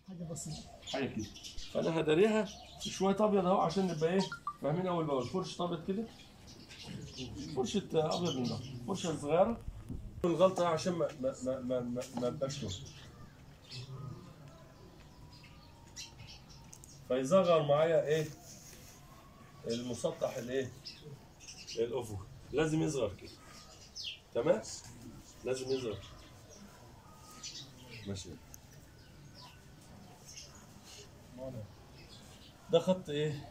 حاجه بسيطه حاجه كده فانا هداريها شويه ابيض اهو عشان نبقى ايه فاهمين اول باول فرشه ابيض كده فرشه ابيض من ده فرشه صغيره الغلطه عشان ما ما ما ما ما, ما تبقاش له. فيصغر معايا ايه المسطح الايه الافق لازم يصغر كده تمام لازم يصغر ماشي ده خط ايه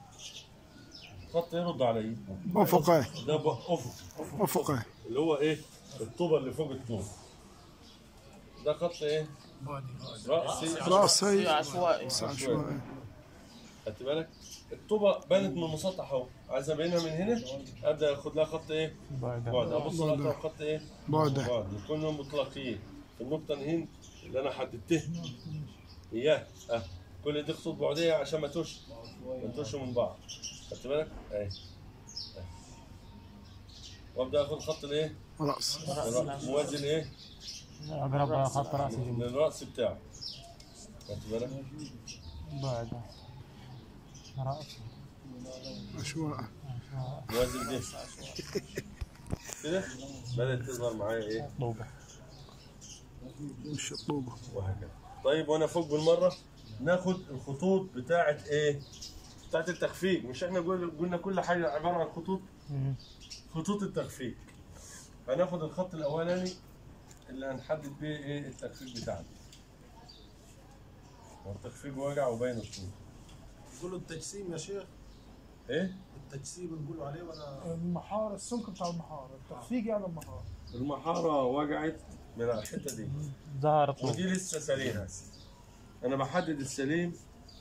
خط يرد عليه افقي ده ب- افق افقي اللي هو ايه الطوبه اللي فوق الطوب ده خط ايه راسي راسي عشوائي عشوائي خدت بالك الطوبه بانت من المسطح اهو عايز ابينها من هنا ابدا اخد لها خط ايه بعد ابص على خط ايه بعده بعد يكونوا مطلقين في النقطه هنا اللي انا حددتها اياه اه كل دي خطوط بعديه عشان ما توش ما توش من بعض خدت بالك اهي أهي. وابدا اخد خط الايه راس الرأس موازي لايه اقرب خط راسي جنبي للراس بتاعه خدت بالك بعده راسي عشوائي موازي لده كده بدات تظهر معايا ايه طوبه مش الطوبه وهكذا طيب وانا فوق بالمره ناخد الخطوط بتاعه ايه بتاعه التخفيق مش احنا قول- قلنا كل حاجه عباره عن خطوط مم. خطوط التخفيق هناخد الخط الاولاني اللي هنحدد بيه ايه التخفيق بتاعنا هو التخفيق وجع وباين الطول يقولوا التجسيم يا شيخ ايه التجسيم نقولوا عليه ولا المحاره السمك بتاع المحاره التخفيق يعني المحاره المحاره وجعت من الحته دي ظهر طوب ودي لسه سليمه انا بحدد السليم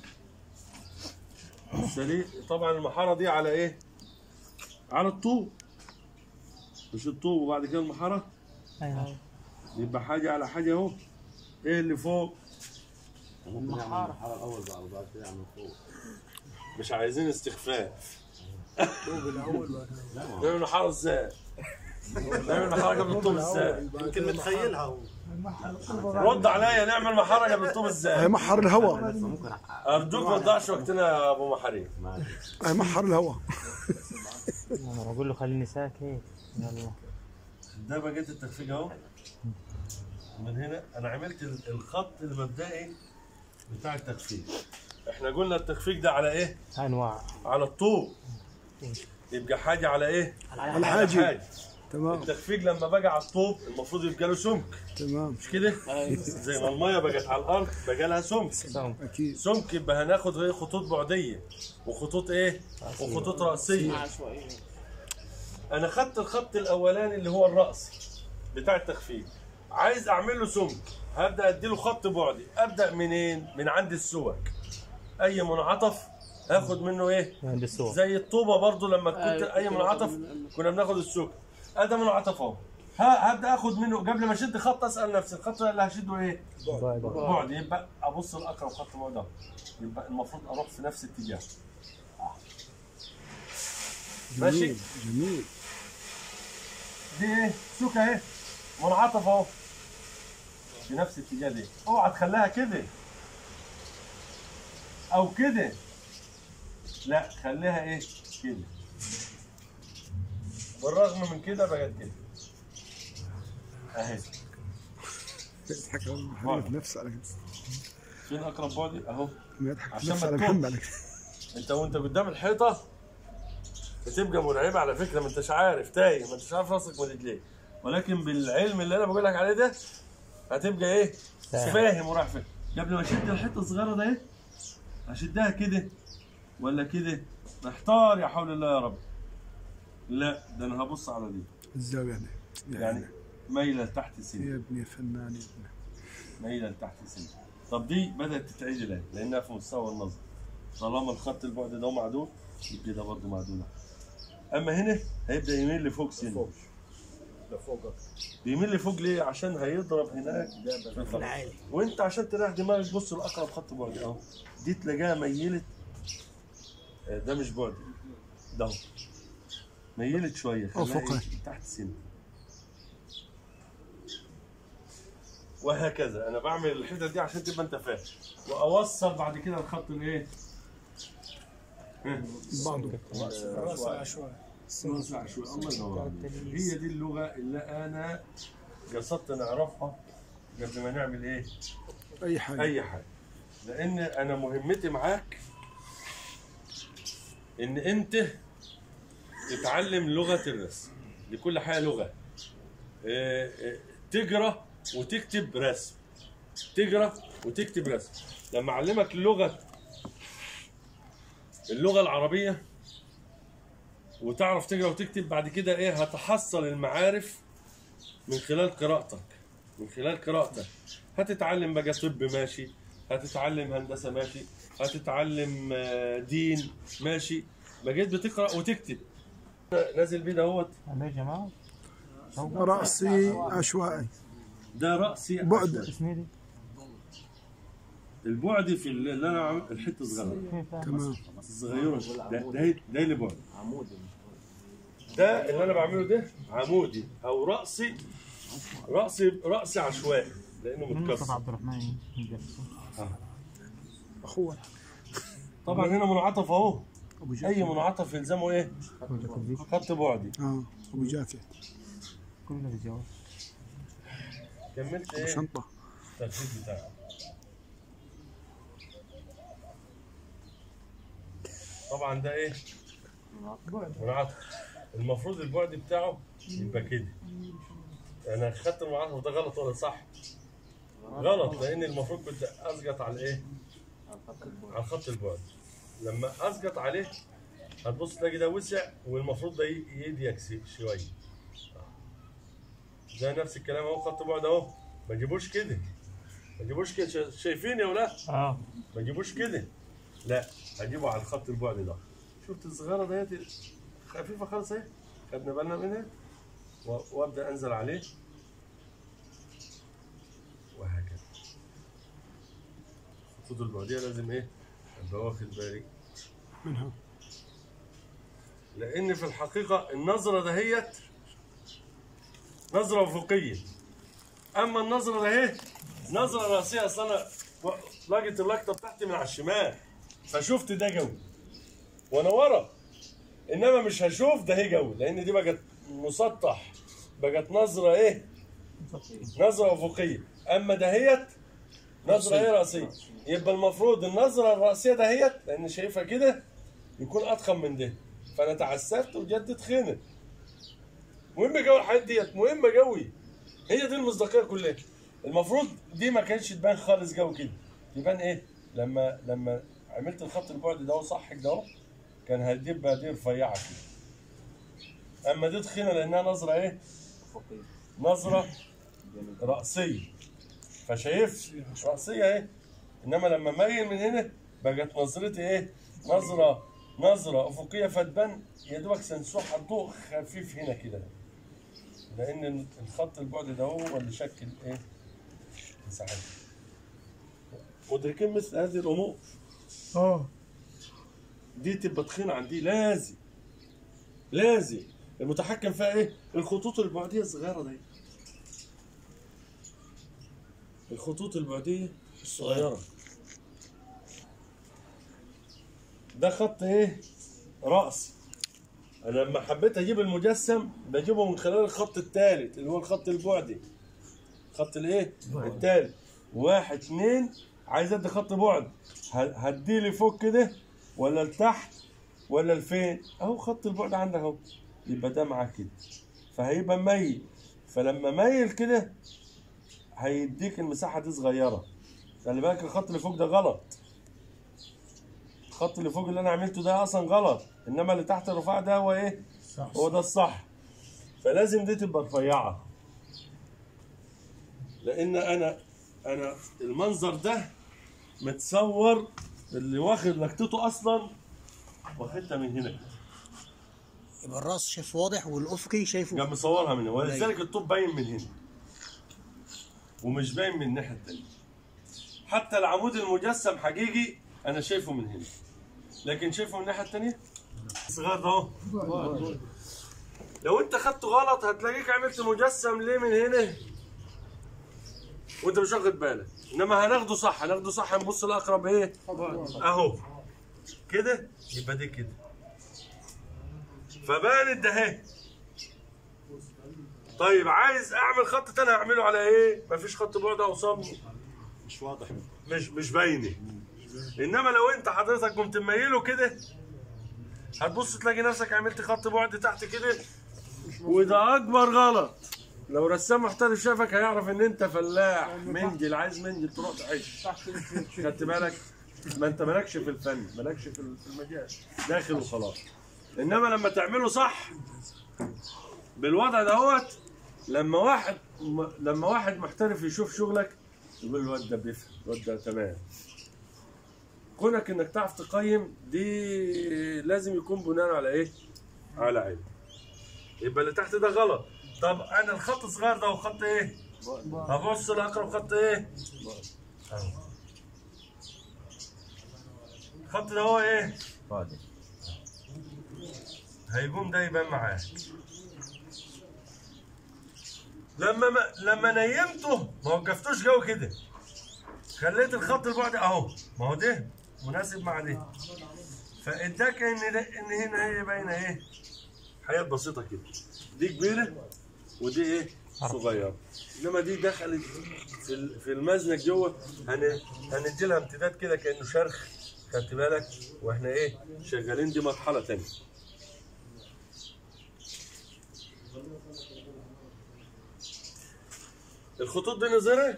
السليم طبعا المحاره دي على ايه على الطوب مش الطوب وبعد كده المحاره ايوه يبقى حاجه على حاجه اهو ايه اللي فوق ممكن يعمل المرحله الاول بقى وبعد كده يعمل فوق مش عايزين استخفاف الطوب الاول نعمل محاره ازاي نعمل محاره قبل الطوب ازاي يمكن متخيلها هو رد عليا نعمل محاره قبل الطوب هي ازاي محر الهواء ممكن ارجوك ما تضيعش وقتنا يا ابو محاريب هي محر الهواء انا بقول له خليني ساكت يلا ده بقيت التخفيق اهو من هنا انا عملت ال- الخط المبدئي بتاع التخفيق احنا قلنا التخفيق ده على ايه انواع على الطوب يبقى حاجه على ايه على حاجه تمام التخفيق لما بقى على الطوب المفروض يبقى له سمك تمام مش كده زي ما الميه بقت على الارض بقى لها سمك سم اكيد سمك يبقى هناخد ايه خطوط بعديه وخطوط ايه وخطوط راسيه عشوائي انا خدت الخط الاولاني اللي هو الراس بتاع التخفيف عايز اعمل له سمك هبدا اديله خط بعدي ابدا منين من عند السوك اي منعطف هاخد منه ايه عند السوق زي الطوبه برضو لما كنت اي منعطف كنا بناخد السوك ادي منعطف اهو ها هبدا اخد منه قبل ما اشد خط اسال نفسي الخط اللي هشده ايه بعده بعد يبقى ابص الاقرب خط بعد أهو. يبقى المفروض اروح في نفس الاتجاه آه. ماشي جميل جميل دي ايه سوكه اهي منعطف اهو في نفس الاتجاه دي اوعى تخليها كده او كده لا خليها ايه كده بالرغم من كده بقت كده اهي يضحك على محمد في نفسه على كده فين اقرب بعدي اهو ما يضحك في عشان نفسه على ما محمد على كده انت وانت قدام الحيطه بتبقى مرعبه على فكره ما انتش عارف تايه ما انتش عارف راسك من رجليك ولكن بالعلم اللي انا بقول لك عليه ده هتبقى ايه فاهم. فاهم وراح فين قبل ما اشد الحته الصغيره ده ايه اشدها كده ولا كده محتار يا حول الله يا رب لا ده انا هبص على دي الزاويه يعني يعني مايله لتحت سنه يا ابني فنان يا ابني مايله لتحت سنه طب دي بدات تتعدل اهي لانها في مستوى النظر طالما الخط البعد ده معدول يبقى ده برضه معدول اما هنا هيبدا يميل لفوق سنه لفوق بيميل لفوق ليه؟ عشان هيضرب هناك في الخط وانت عشان تريح دماغك بص لاقرب خط بعد اهو دي تلاقيها ميلت آه، ده مش بعد ده اهو ميلت شويه خليها أفقي. إيه؟ تحت سنه وهكذا انا بعمل الحته دي عشان تبقى انت فاهم واوصل بعد كده الخط الايه بعضه الراس العشوائي الراس العشوائي الله ينور عليك. هي دي اللغه اللي انا قصدت نعرفها قبل ما نعمل ايه اي حاجه اي حاجه لان انا مهمتي معاك ان انت تتعلم لغه الرسم لكل حاجه لغه آه، آه، تقرا وتكتب رسم تقرا وتكتب رسم لما اعلمك اللغه اللغه العربيه وتعرف تقرا وتكتب بعد كده ايه هتحصل المعارف من خلال قراءتك من خلال قراءتك هتتعلم بقى طب ماشي هتتعلم هندسه ماشي هتتعلم آه، دين ماشي بقيت بتقرا وتكتب نازل بيه دهوت أنا يا جماعة راسي عشوائي ده راسي بعد. عشوائي. اسمي دي البعد في اللي اللي انا عامل الحته صغيره كيف يعني؟ تمام الصغيره ده ده ده اللي بعد ده اللي انا بعمله ده عمودي او راسي راسي راسي عشوائي لانه من مصطفى متكسر عبد الرحمن مجلسه اخوه طبعا هنا منعطف اهو ابو اي جافي منعطف يلزمه ايه خط بعدي اه ابو جافي كله بالجواز كملت ابو ايه شنطه الترتيب بتاعه طبعا ده ايه منعطف المفروض البعد بتاعه يبقى كده انا خدت المنعطف ده غلط ولا صح غلط لان المفروض كنت اسقط على ايه على خط البعد لما اسقط عليه هتبص تلاقي ده وسع والمفروض ده ي- يضيق سي- شويه ده نفس الكلام اهو خط بعد اهو ما تجيبوش كده ما تجيبوش كده شا- شايفين يا ولاد اه ما تجيبوش كده لا هجيبه على الخط البعد ده شفت الصغيره ديت خفيفه خالص اهي خدنا بالنا منها و- وابدا انزل عليه وهكذا الخطوط البعديه لازم ايه ابقى واخد بالي منها لان في الحقيقه النظره دهيت نظره افقيه اما النظره دهي نظره راسيه اصل انا و- لقيت اللقطه بتاعتي من على الشمال فشفت ده جو وانا ورا انما مش هشوف ده هي جو لان دي بقت مسطح بقت نظره ايه نظره افقيه اما دهيت نظره ايه راسيه يبقى المفروض النظره الراسيه دهيت لان شايفها كده يكون اضخم من ده فانا تعسفت وجدت خينه مهم جو الحاجات ديت مهمه قوي هي دي المصداقيه كلها المفروض دي ما كانش تبان خالص جو كده يبان ايه لما لما عملت الخط البعد ده صح كده اهو كان هتبقى دي رفيعه كده اما دي تخينه لانها نظره ايه نظره راسيه فشايف راسيه ايه انما لما ميل من هنا بقت نظرتي ايه نظره نظره افقيه فتبان يا دوبك سنسوح الضوء خفيف هنا كده لان الخط البعد ده هو اللي شكل ايه مساحتها مدركين مثل هذه الامور اه دي تبقى تخينه عن دي لازم لازم المتحكم فيها ايه الخطوط البعديه الصغيره دي الخطوط البعديه الصغيره ده خط ايه رأس انا لما حبيت اجيب المجسم بجيبه من خلال الخط الثالث اللي هو الخط البعدي خط الايه الثالث واحد اثنين عايز ادي خط بعد ه- هديه لفوق كده ولا لتحت ولا لفين اهو خط البعد عندك اهو يبقى ده معاه كده فهيبقى ميل فلما ميل كده هيديك المساحه دي صغيره خلي بالك الخط اللي فوق ده غلط الخط اللي فوق اللي انا عملته ده اصلا غلط انما اللي تحت الرفاع ده هو ايه صح هو ده الصح فلازم دي تبقى رفيعه لان انا انا المنظر ده متصور اللي واخد لقطته اصلا واخدها من هنا يبقى الراس شايف واضح والافقي شايفه قام مصورها من هنا ولذلك الطوب باين من هنا ومش باين من الناحيه الثانيه حتى العمود المجسم حقيقي انا شايفه من هنا لكن شايفه من الناحيه الثانيه صغير ده اهو لو انت خدته غلط هتلاقيك عملت مجسم ليه من هنا وانت مش واخد بالك انما هناخده صح هناخده صح هنبص الاقرب ايه اهو كده يبقى دي كده فبانت ده اهي طيب عايز اعمل خط تاني هعمله على ايه مفيش خط بعد اوصام مش واضح مش مش باينه انما لو انت حضرتك قمت مميله كده هتبص تلاقي نفسك عملت خط بعد تحت كده وده اكبر غلط لو رسام محترف شافك هيعرف ان انت فلاح منجل عايز منجل تروح تحش خدت بالك ما انت مالكش في الفن مالكش في في المجال داخل وخلاص انما لما تعمله صح بالوضع دهوت لما واحد م- لما واحد محترف يشوف شغلك يقول الواد ده بيفهم الواد ده تمام كونك انك تعرف تقيم دي لازم يكون بناء على ايه؟ على علم يبقى اللي تحت ده غلط طب انا الخط الصغير ده هو خط ايه؟ هبص لاقرب خط ايه؟ أهو. الخط ده هو ايه؟ هيقوم ده يبان معاك لما ما لما نيمته ما وقفتوش جو كده خليت الخط البعد اهو ما هو ده مناسب مع ده فاداك ان ده ان هنا هي باينه ايه حاجات بسيطه كده دي كبيره ودي ايه صغيره انما دي دخلت في ال- في المزنق جوه هن هندي لها امتداد كده كانه شرخ خدت بالك واحنا ايه شغالين دي مرحله تانية الخطوط دي نظرة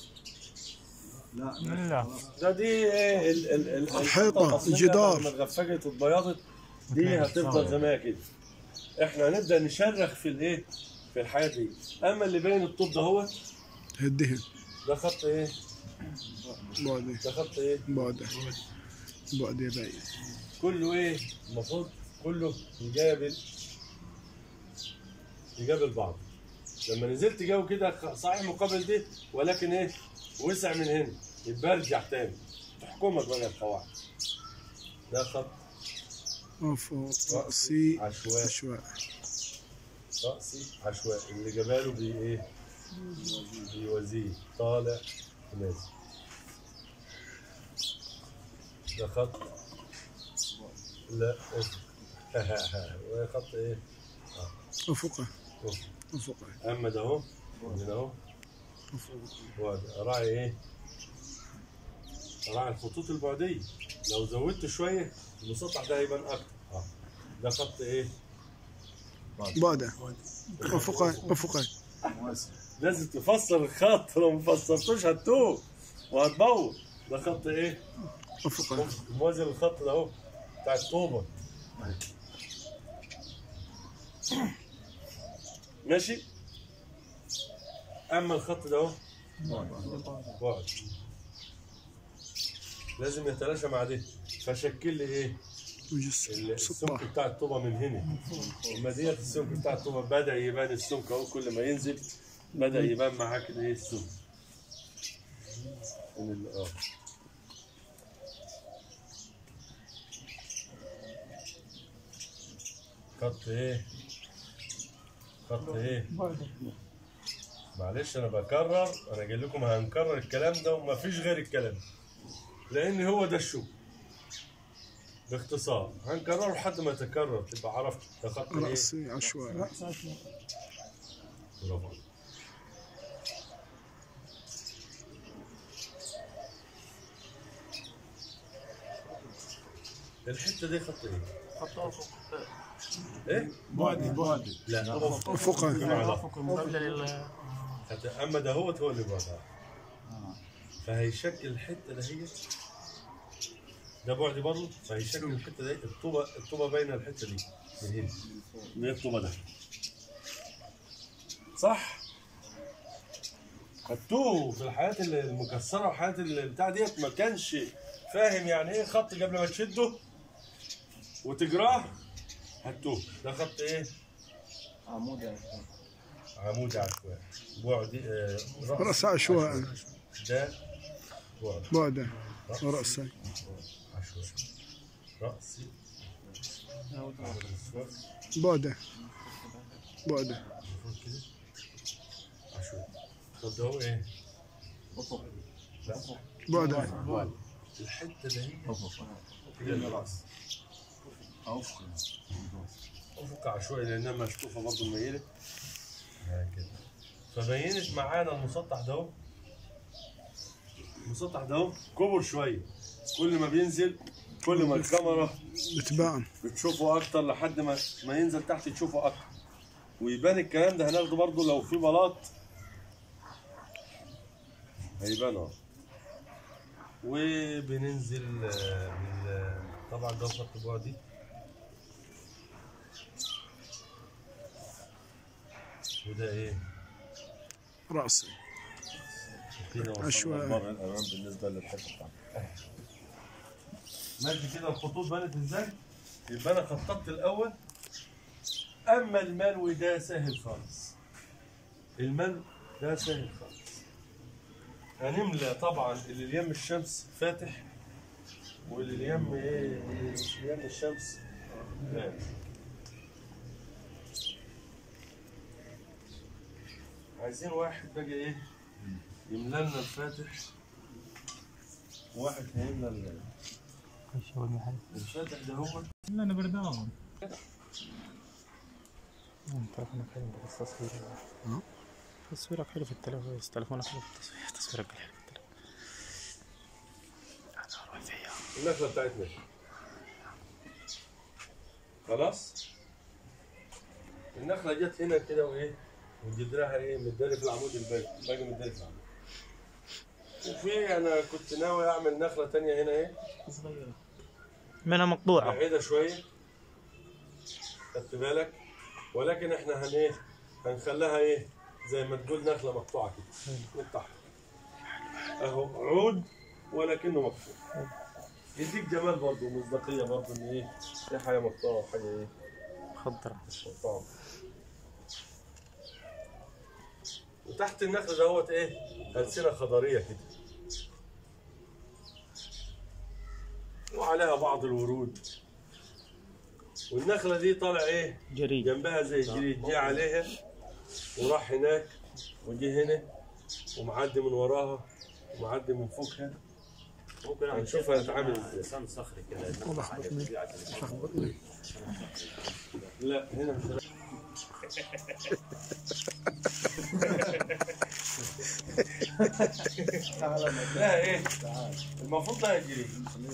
لا ده دي ايه ال ال ال الحيطة، الأصلية الجدار. لما اتغفقت واتبيضت دي هتفضل زي ما هي كده احنا هنبدا نشرخ في الايه في الحياه دي اما اللي باين الطوب ده هو الدهن ده خط ايه بعده ده خط ايه بعده بعده باين كله ايه المفروض كله يقابل يقابل بعض لما نزلت جو كده صحيح مقابل دي ولكن ايه وسع من هنا يبقى ارجع تاني تحكمك بقى القواعد ده خط وفوق رأسي عشوائي عشواء رأسي عشوائي اللي جباله بي ايه بيوازيه طالع ونازل ده خط لا افق وخط ايه أفقه افق أفقه اما ده اهو من اهو وده راعي ايه راعي الخطوط البعديه لو زودت شويه المسطح ده هيبان اكتر اه ده خط ايه بعده أفقه أفقه لازم تفسر الخط لو ما فسرتوش هتوه وهتبوظ ده خط ايه أفقه موازي الخط ده اهو بتاع الطوبه ماشي اما الخط ده اهو بعد لازم يتلاشى مع ده فشكل لي ايه وجس ال- السمك صباح بتاع الطوبه من هنا اما ديت السمك بتاع الطوبه بدا يبان السمك اهو كل ما ينزل بدا يبان معاك الايه السمك من ال- اه خط ايه خط ايه معلش انا بكرر انا قايل لكم هنكرر الكلام ده وما فيش غير الكلام لان هو ده الشغل باختصار هنكرره لحد ما يتكرر تبقى عرفت ده خط ايه رأسي عشواء برافو عليك. الحته دي خط ايه؟ خط افق ايه؟ بعدي بعدي لا أفقه افق مقابله لل حتى اما ده هو هو اللي بعدها فهيشكل الحته ده هي ده بعد برضه فهيشكل الحته دي الطوبه الطوبه باينه الحته دي من هنا اللي هي الطوبه ده صح خدتوه في الحياه اللي- المكسره وحياه البتاع ديت ما كانش فاهم يعني ايه خط قبل ما تشده وتجراه هاتوه ده خط ايه؟ عمود عمود عشوائي بعد آه، رأس عشواء ده بعد بعده رأسي عشوائي رأسي عشوائي بعده بعده المفروض كده عشوائي طب ده هو ايه؟ بعد الحته دي افق هي الراس افق افق عشوائي لانها مشطوفه برضه مميله هكذا فبينت معانا المسطح ده اهو المسطح ده اهو كبر شويه كل ما بينزل كل ما الكاميرا بتبان بتشوفه اكتر لحد ما ما ينزل تحت تشوفه اكتر ويبان الكلام ده هناخده برضه لو في بلاط هيبان اهو وبننزل آه، بال طبعا ده خط بعدي وده ايه؟ راسي كده وصلنا عشوائي. لبر الامام بالنسبه للحته بتاعتنا ماشي كده الخطوط بانت ازاي؟ يبقى انا خططت الاول اما الملو ده سهل خالص الملو ده سهل خالص هنملى طبعا اللي اليم الشمس فاتح واللي اليم ايه مش اليم الشمس فاتح عايزين واحد بقى ايه يملى لنا الفاتح واحد هيملى ال- ايش هو المحل؟ الفاتح ده هو لا انا بردان تلفونك حلو بس تصوير ها؟ تصويرك حلو في التليفون بس تلفونك حلو في التصوير تصويرك حلو في التليفون انا اروح فيها النخلة بتاعتنا خلاص النخلة جت هنا كده وايه وجدرها ايه متداري في العمود الباقي باقي متداري في العمود وفي انا كنت ناوي اعمل نخلة تانية هنا ايه منها مقطوعة بعيدة شوية خدت بالك ولكن احنا هن ايه هنخليها ايه زي ما تقول نخلة مقطوعة كده من تحت اهو عود ولكنه مقطوع يديك جمال برضه ومصداقية برضه ان ايه في حاجة مقطوعة وحاجة ايه خضرة مش مقطوعة وتحت النخل دوت ايه ألسنة خضرية كده وعليها بعض الورود والنخلة دي طالع ايه جريد جنبها زي جريد جه عليها وراح هناك وجه هنا ومعدي من وراها ومعدي من فوقها ممكن اعمل هنشوفها هتتعامل ازاي لسان صخري كده لخبطني لخبطني لا هنا مش لا ايه المفروض ده يجري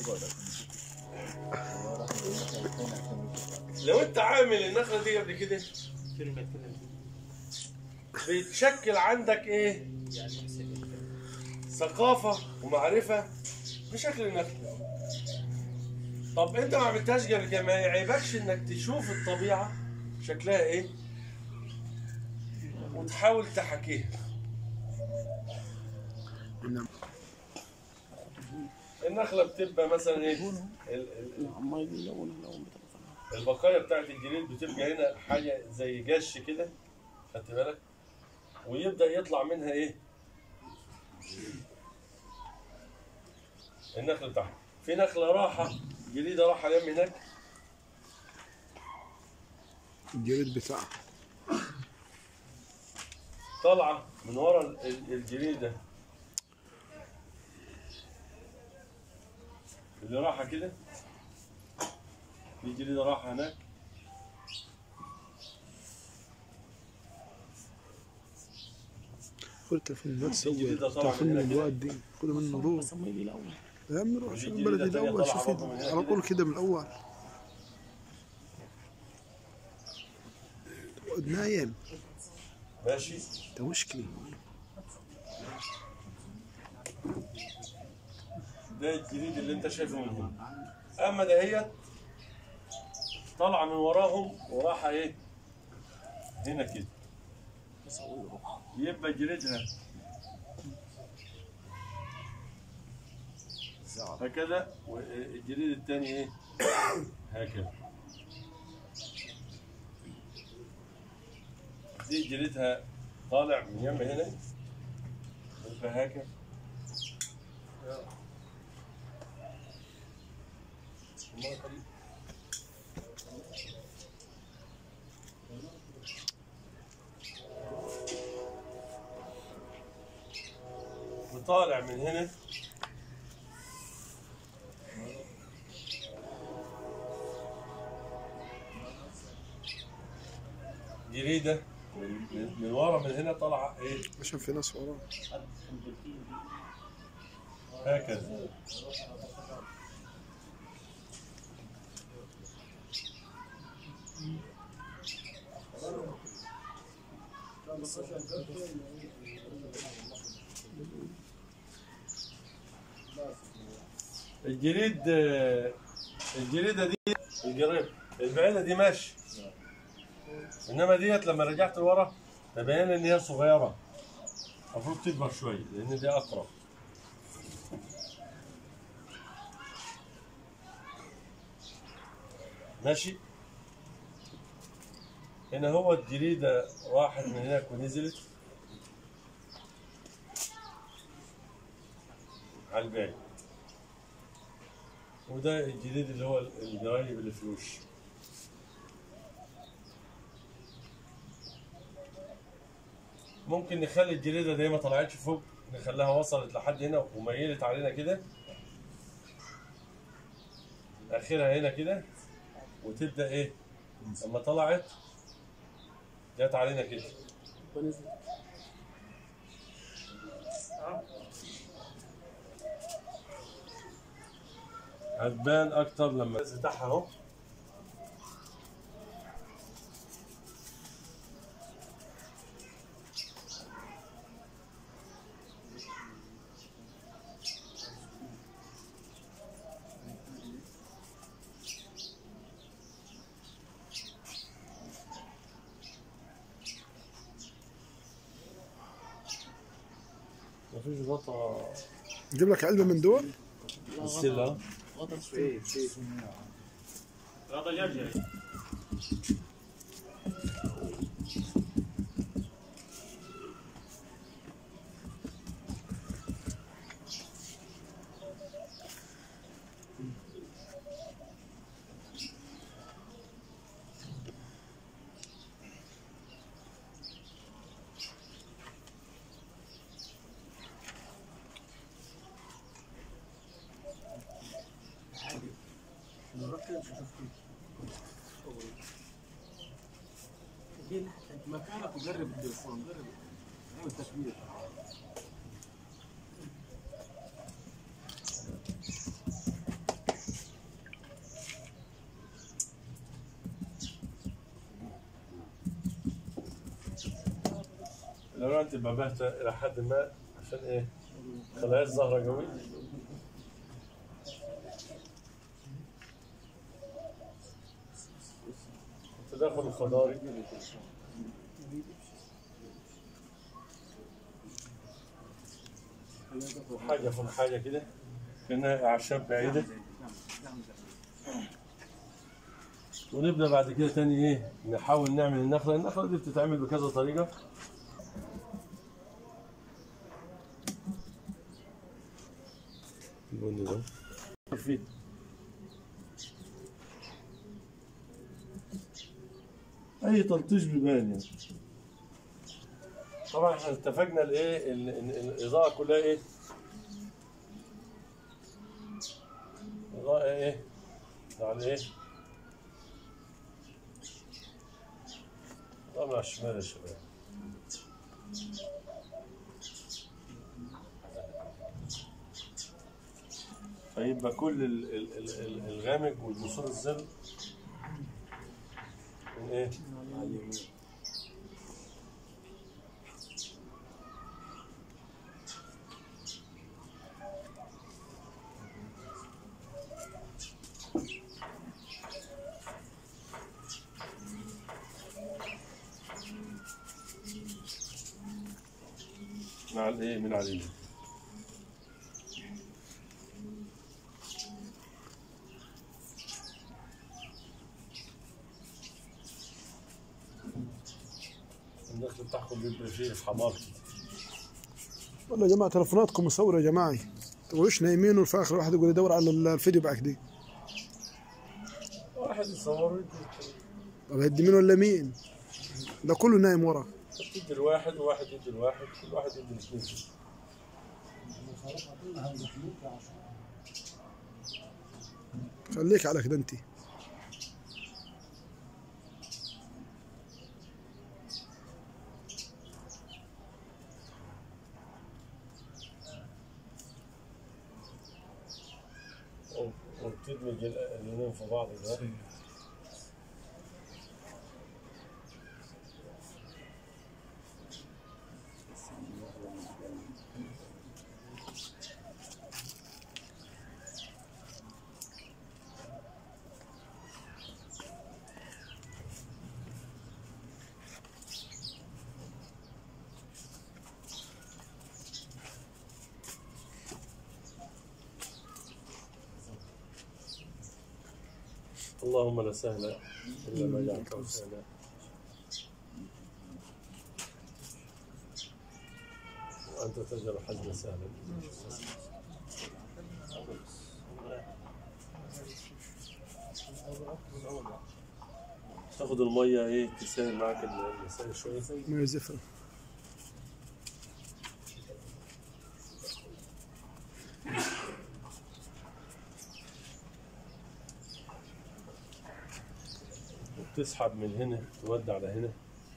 لو انت عامل النخله دي قبل كده بيتشكل عندك ايه ثقافه ومعرفه بشكل النخله طب انت ما عملتهاش قبل كده ما يعيبكش انك تشوف الطبيعه شكلها ايه وتحاول تحكيها نعم. النخله بتبقى مثلا ايه ال- ال- البقايا بتاعت الجليد بتبقى هنا حاجه زي جش كده خدت بالك ويبدا يطلع منها ايه النخله بتاعها في نخله راحه جليده راحه يم هناك الجلد بتاعها طالعه من ورا ال- ال- الجريده اللي راحه كده في جريده راحه هناك قلت في الناس الجديدة طالعة تعرفين من هنا كده. الواد دي كل من نروح يا عم روح شوف الجديدة البلد التانية الاول طالعة شوف برضه من هنا على كده. طول كده من الاول تقعد نايم ماشي ده مشكلة ده الجديد اللي انت شايفه من هنا اما دهيت طالعه من وراهم وراحه ايه هنا كده يبقى جلدها هكذا والجليد الثاني ايه هكذا دي جلدها طالع من يم هنا يبقى هكذا طالع من هنا جريدة من, من, من ورا من هنا طالعة ايه عشان في ناس وراه هكذا الجريد الجريدة دي الجريد البعيدة دي ماشي انما ديت لما رجعت لورا تبين لي ان هي صغيرة المفروض تكبر شوية لان دي اقرب ماشي هنا هو الجريدة راحت من هناك ونزلت على الباقي وده الجديد اللي هو الجرايب اللي في الوش ممكن نخلي الجريدة دي ما طلعتش فوق نخليها وصلت لحد هنا وميلت علينا كده اخرها هنا كده وتبدا ايه لما طلعت جت علينا كده هتبان اكتر لما تفتحها اهو مفيش غطا نجيب لك علبه من دول السلة هذا يرجع مكانك وجرب التليفون جرب اعمل تشبيه لو انت بابهت الى حد ما عشان ايه خلايا الزهرة قوي التداخل الخضاري حاجة فوق حاجة كده كأنها أعشاب بعيدة ونبدأ بعد كده تاني إيه نحاول نعمل النخلة النخلة دي بتتعمل بكذا طريقة البني ده خفيف اي تلطيش بيبان يعني طبعا احنا اتفقنا الايه ال- ال- الاضاءه كلها ايه اضاءه ايه على ايه طبعا على الشمال يا شباب فيبقى كل ال- ال- ال- ال- الغامق والجسور الظل من ايه؟ مع الايه من على اليمين النخل بتاعكم بيبقى فيه حمار كده والله يا جماعه تلفوناتكم مصوره يا جماعه تقولوش نايمين وفي اخر واحد يقول يدور على الفيديو بعد دي واحد يصور طب هدي مين ولا مين ده كله نايم ورا تدي الواحد وواحد يدي الواحد كل واحد يدي الاثنين خليك على كده انت وبتدمج اللونين في بعض ده اللهم لا سهل الا ما جعلته سهلا وانت تجعل الحزن سهلا تاخذ الميه ايه تسهل معك المسائل شويه ما يزفر وبتسحب من هنا تودي على هنا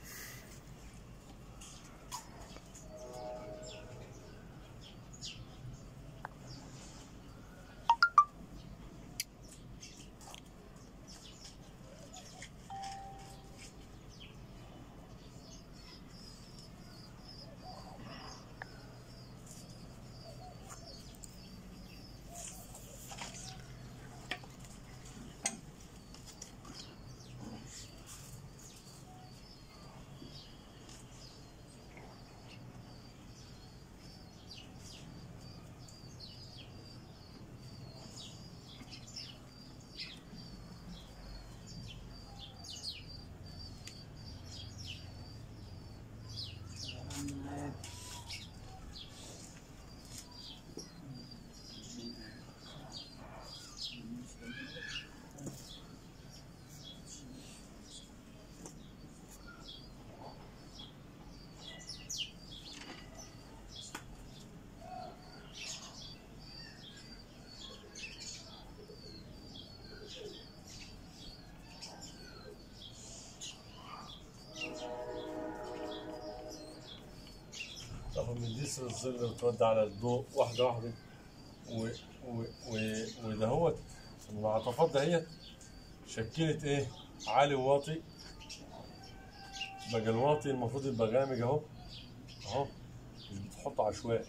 تاخد من جسر الظل وتودي على الضوء واحدة واحدة و و و ودهوت المعطفات دهيت شكلت ايه عالي وواطي بقى الواطي المفروض يبقى غامق اهو اهو مش بتحط عشوائي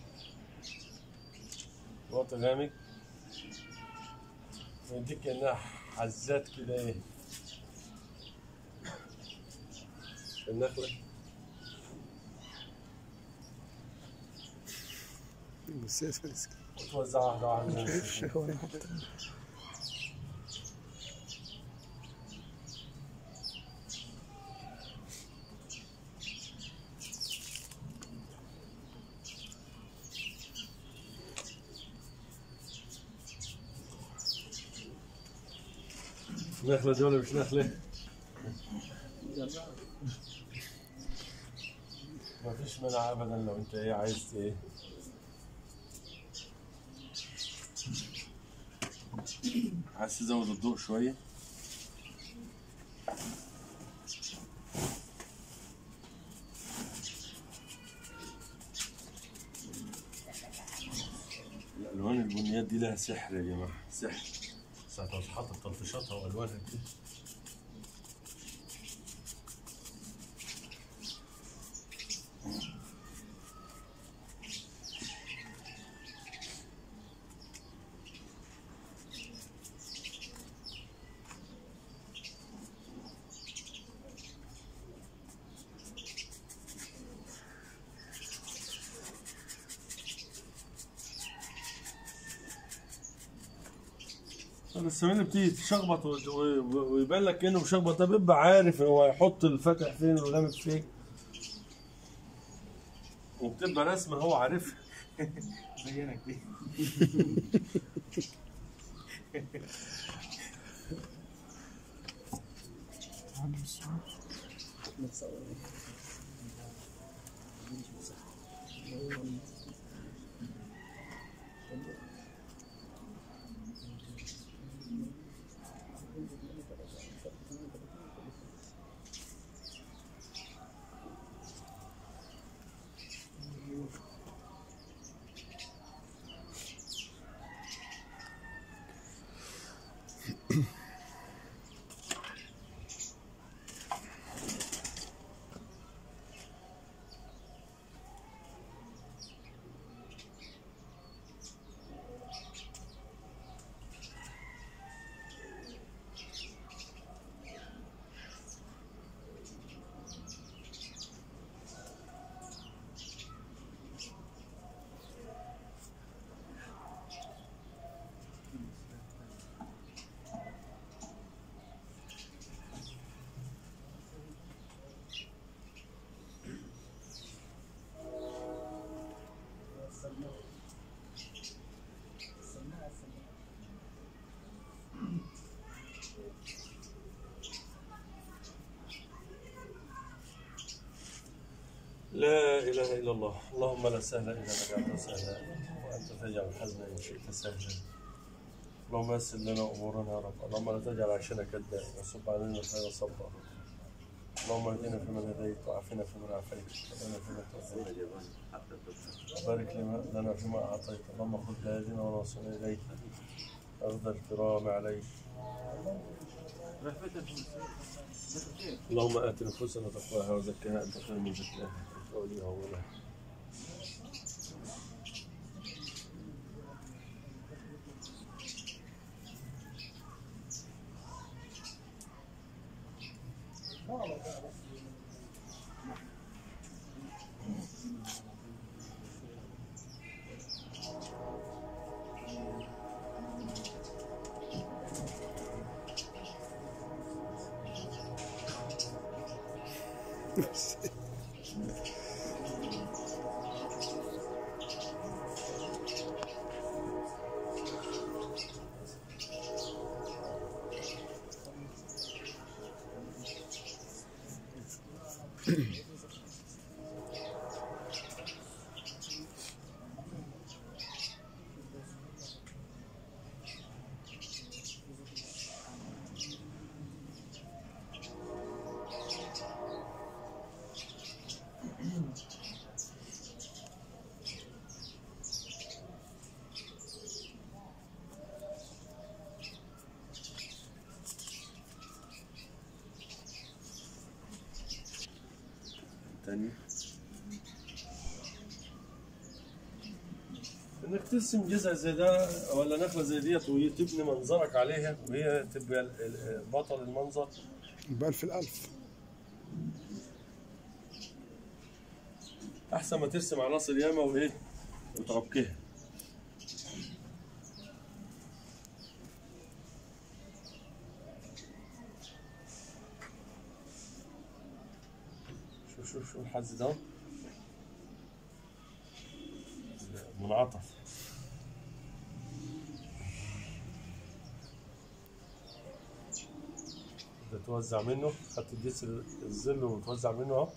الواطي غامق ويديك كأنها حزات كده ايه النخلة بس يسفل وتوزعها واحدة واحدة شهوة نحط نخلة دي ولا مش نخلة؟ ما فيش منع ابدا لو انت ايه عايز ايه عايز تزود الضوء شوية الألوان البنيات دي لها سحر يا جماعة سحر ساعة ما تحط تلطيشاتها وألوانها كده بس من بتيجي تشخبط و- و- ويبان لك انه مشخبط ده بيبقى عارف هو هيحط الفتح فين واللامك فين وبتبقى رسمه هو عارفها زينك دي لا إله إلا الله اللهم لا سهل إلا ما جعلته سهلا وأنت تجعل الحزن إن شئت سهلا اللهم يسر لنا أمورنا يا رب اللهم لا تجعل عيشنا كالداء وصب علينا الخير صبا اللهم اهدنا فيمن هديت وعافنا فيمن عافيت وقنا فيمن توليت وبارك لنا- لنا فيما أعطيت اللهم خذ بيدنا ونوصلنا إليك أخذ الكرام عليك اللهم آت نفوسنا تقواها وزكها أنت خير من زكاها أنت وليها ومولاها تاني انك ترسم جزء زي ده ولا نخله زي ديت وتبني منظرك عليها وهي تبقى ال- ال- بطل المنظر بألف الألف احسن ما ترسم عناصر ياما وايه وتعكها شوف شوف شوف الحز ده منعطف ده توزع منه خدت الديس الظل وتوزع منه اهو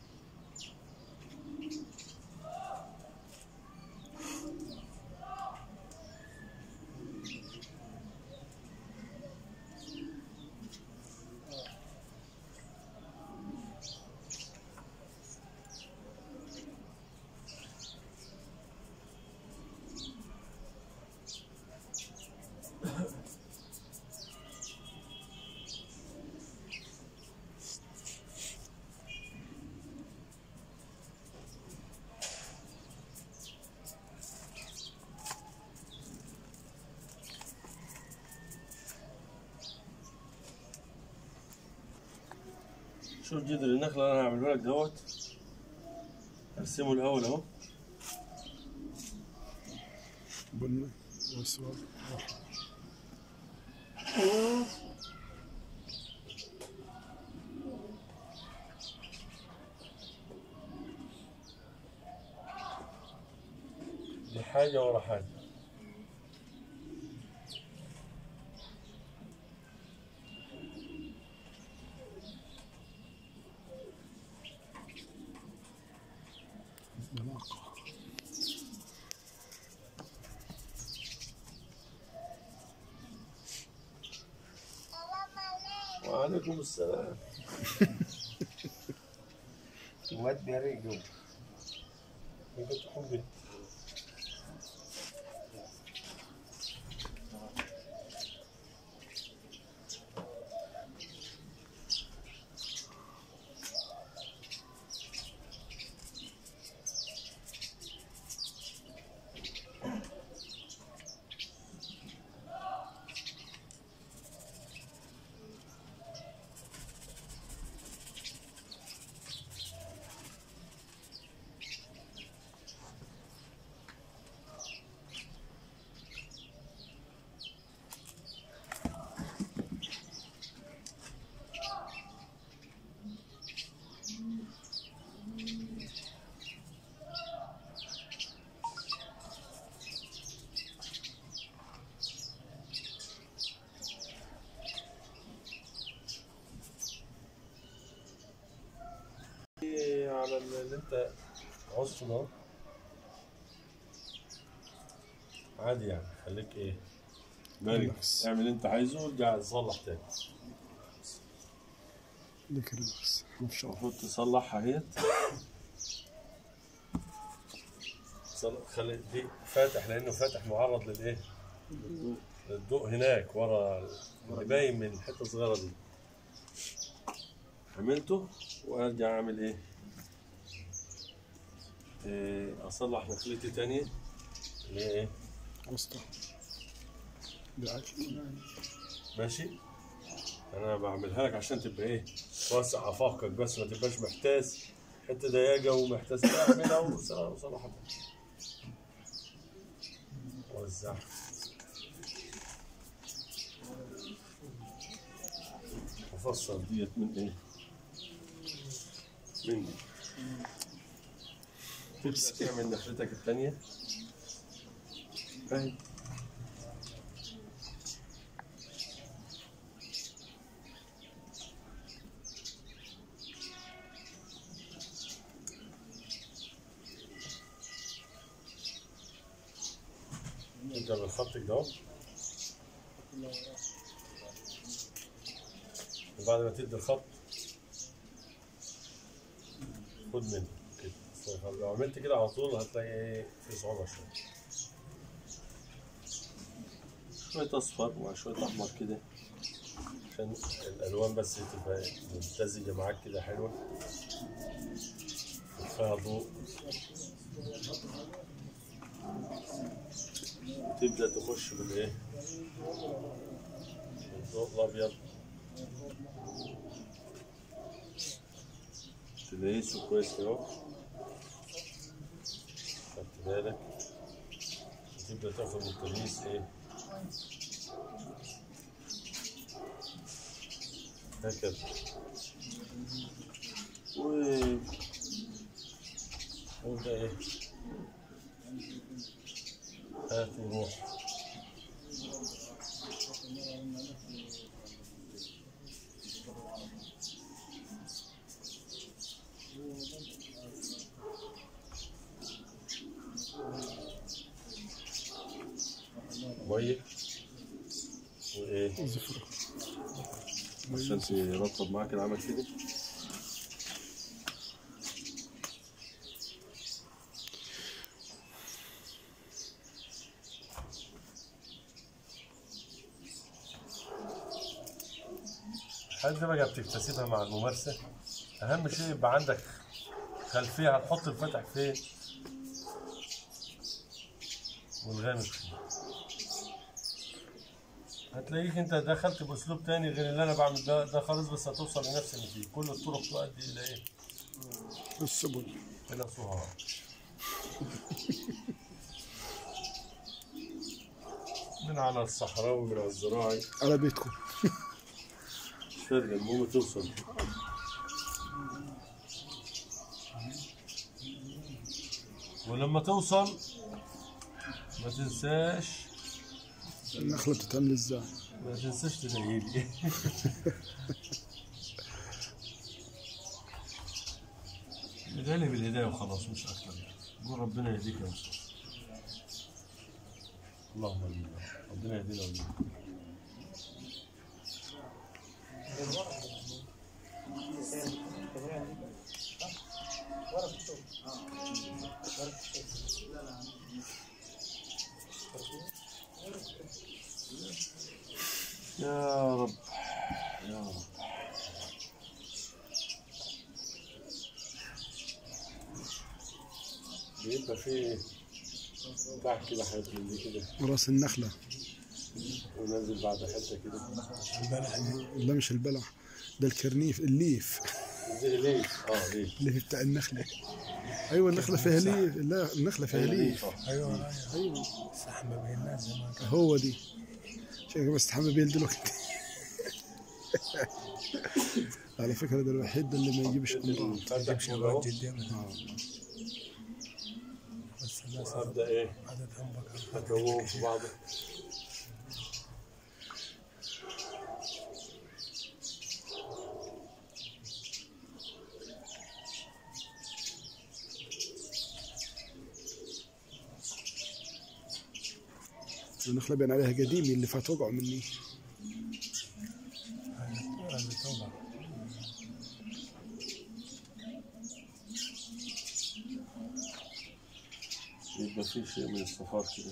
شوف جدر النخلة اللي انا هعمله لك دوت ارسمه الاول اهو بني واسود دي حاجة ورا حاجة علاقة وعليكم السلام الواد بيرجع كيف تحبي عصفن اهو عادي يعني خليك ايه مالك ريلاكس. اعمل اللي انت عايزه وارجع تصلح تاني ليك ريلاكس ما في شغل المفروض تصلحها اهيت صل- خلي دي فاتح لانه فاتح معرض للايه؟ للضوء هناك ورا اللي باين من الحته الصغيره دي عملته وارجع اعمل ايه؟ إيه، اصلح نخلتي تانية اللي هي ايه؟ وسطى بالعكس ماشي انا بعملها لك عشان تبقى ايه توسع افاقك بس ما تبقاش محتاس حته ضيقه ومحتاس اعملها وصراحه وزع وفصل ديت من ايه من دي تبدأ تعمل نخلتك الثانيه اهي تبدأ بالخط كده اهو. وبعد ما تدي الخط خد منه كده لو عملت كده على طول هتلاقي ايه في صعوبة شوية شوية أصفر مع شوية أحمر كده عشان الألوان بس تبقى ممتزجة معاك كده حلوة وفيها ضوء تبدأ تخش بالإيه؟ بالضوء الأبيض تليسه كويس كده أهو. خدت بالك وتبدأ تاخد من التليس إيه؟ هكذا و وده إيه؟ هات وروح مية وايه زفرة عشان ترطب معاك العمل كده هل ده بقى بتكتسبها مع الممارسة أهم شيء يبقى عندك خلفية هتحط الفتح فين والغامق فين هتلاقيك انت دخلت باسلوب تاني غير اللي انا بعمل ده ده خالص بس هتوصل لنفس النتيجه كل الطرق تؤدي الى ايه؟ السبل الى صهار من على الصحراوي من على الزراعي على بيتكم مش فارقه المهم توصل ولما توصل ما تنساش النخلة بتتعمل ازاي ما تنساش تدعي لي ادعي لي بالهدايه وخلاص مش اكتر قول ربنا يهديك يا مصطفى اللهم امين ربنا يهدينا ويهديك يا رب يا رب بيبقى في بتاع كده حاجات من دي كده راس النخلة ونازل بعد حته كده لا مش البلح ده الكرنيف الليف زي ليش اه ليش الليف بتاع النخلة ايوه النخلة فيها ليف لا النخلة فيها ليف ايوه ايوه استحمى بين الناس زمان كان هو دي عشان كده بستحمى بيه دلوقتي على فكرة ده الوحيد اللي ما يجيبش امراض فتح يمشي كده لغايه اهو جدي منها بس الناس ابدا ايه عددهم بقى اتوهم في بعض النخلة بين عليها قديمي اللي فات وقعوا مني هذا توبة يبقى في شيء من الصفار كده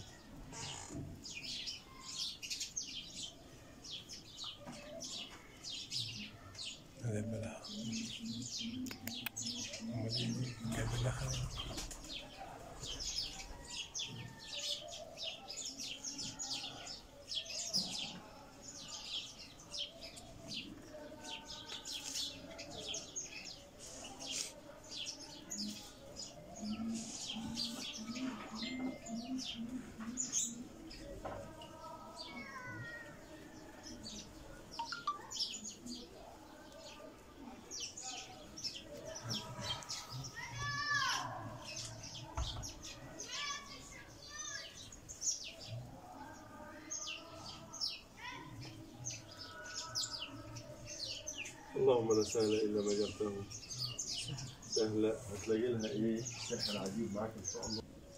هذا بلا أمال إيه دي؟ جايب النخل اللهم لا سهل الا ما جرته سهله هتلاقي لها ايه سحر عجيب معاك ان شاء الله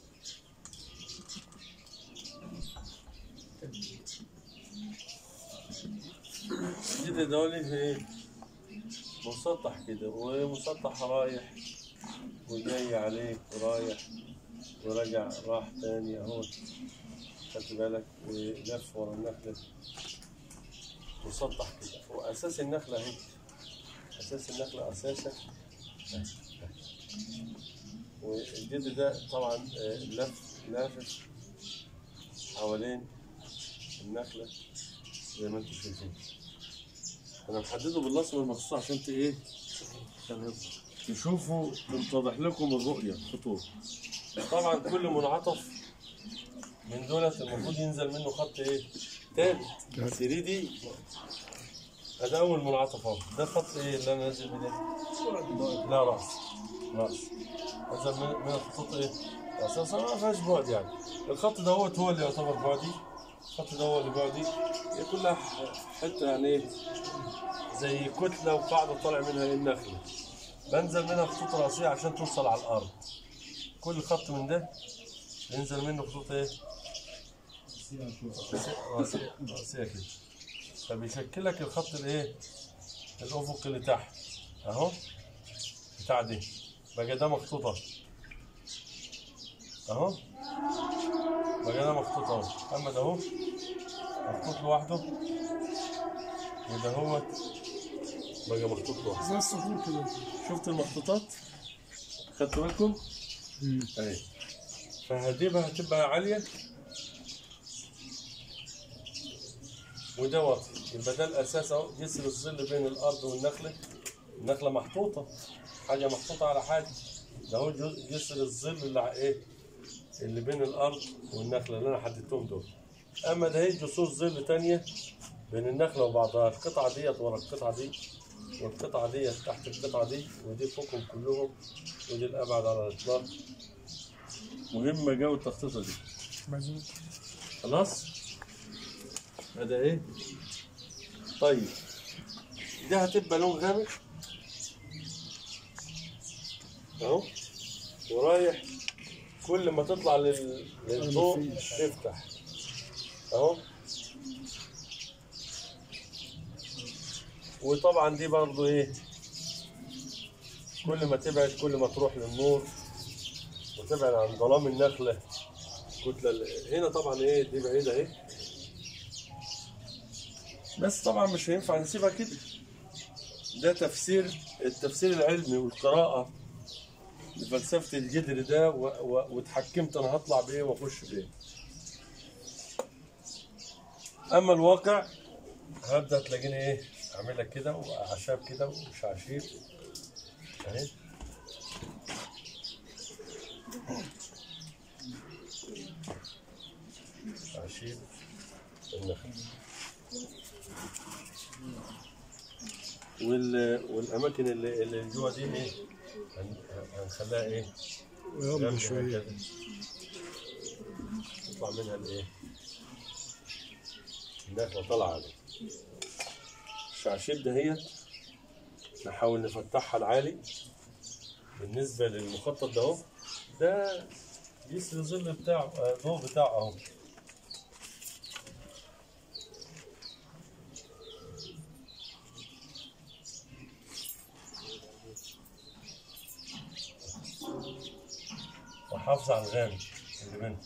كده دولي ايه مسطح كده ومسطح رايح وجاي عليك ورايح ورجع راح تاني اهو خدت بالك ولف ورا النخله مسطح كده واساس النخله اهي اساس النخله اساسا والجد ده طبعا آه، لف لافف حوالين النخله زي ما انتم شايفين انا محدده بالاسمر مخصوص عشان ت- ايه عشان تشوفوا تتضح لكم الرؤيه الخطوط طبعا كل منعطف من دولت المفروض ينزل منه خط ايه تالت 3 دي هذا اول منعطف اهو ده خط ايه اللي انا نازل بيه ده؟ لا راس راس نزل من من الخطوط ايه اساسا ما فيهاش بعد يعني الخط ده هو هو اللي يعتبر بعدي الخط ده هو اللي بعدي هي كلها ح- حته يعني ايه زي كتله وقاعده طالع منها ايه النخله بنزل منها خطوط راسيه عشان توصل على الارض كل خط من ده ينزل منه خطوط ايه راسيه راسيه كده فبيشكل لك الخط الايه الافق اللي تحت اهو بتاع دي بقى ده مخطوطه اهو بقى ده مخطوط اهو اما ده اهو مخطوط لوحده وده هو بقى مخطوط لوحده زي الصخور كده شفت المخطوطات خدتوا بالكم اهي فهديبها هتبقى عاليه وده واطي يبقى ده الاساس اهو جسر الظل بين الارض والنخله النخله محطوطه حاجه محطوطه على حاجه ده هو جز- جسر الظل اللي ع- ايه اللي بين الارض والنخله اللي انا حددتهم دول اما ده هي جسور ظل تانية بين النخله وبعضها القطعه ديت ورا القطعه دي والقطعه ديت تحت القطعه دي ودي فوقهم كلهم ودي الابعد على الاطلاق مهمه جو التخطيطه دي مزود خلاص هذا ايه طيب ده هتبقى لون غامق اهو ورايح كل ما تطلع لل... للضوء تفتح اهو وطبعا دي برضو ايه كل ما تبعد كل ما تروح للنور وتبعد عن ظلام النخله كتله ال- هنا طبعا ايه دي بعيده اهي بس طبعا مش هينفع نسيبها كده ده تفسير التفسير العلمي والقراءة لفلسفة الجدر ده و... و... واتحكمت انا هطلع بايه واخش بايه اما الواقع هبدا تلاقيني ايه اعمل لك كده واعشاب كده وشعشير اهي شعشير النخل وال... والاماكن اللي اللي جوا دي ايه هن... هنخليها ايه ويلا جنب شوية هكذا. يطلع منها الايه النخله طالعه عليه الشعشير دهيت نحاول نفتحها العالي بالنسبه للمخطط ده اهو ده جسر الظل بتاعه آه، الضوء بتاعه اهو احافظ على الغامق اللي بينهم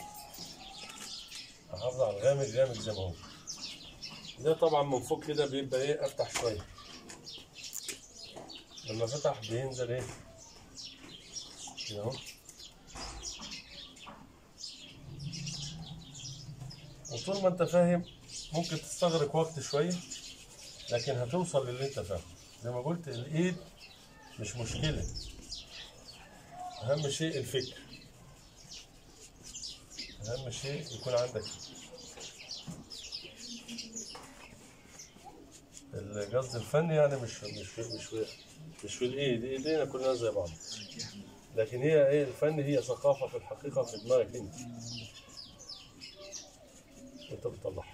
احافظ على الغامق غامق زي ما هو ده طبعا من فوق كده بيبقى ايه افتح شويه لما فتح بينزل ايه كده اهو وطول ما انت فاهم ممكن تستغرق وقت شويه لكن هتوصل للي انت فاهمه زي ما قلت الايد مش مشكله اهم شيء الفكر اهم شيء يكون عندك القصد الفني يعني مش مش في مش في مش في الايد ايدينا كلنا زي بعض لكن هي ايه الفن هي ثقافه في الحقيقه في دماغك انت انت بتطلعها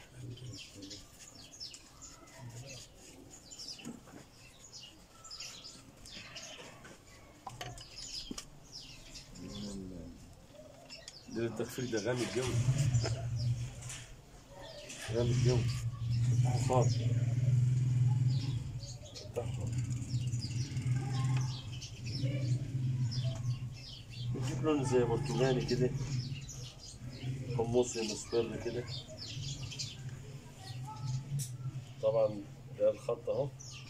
ده التخفيف ده غامق جوي غامق جوي حصاد بتجيب لون زي برتقاني كده حمصي مصفر كده طبعا ده الخط اهو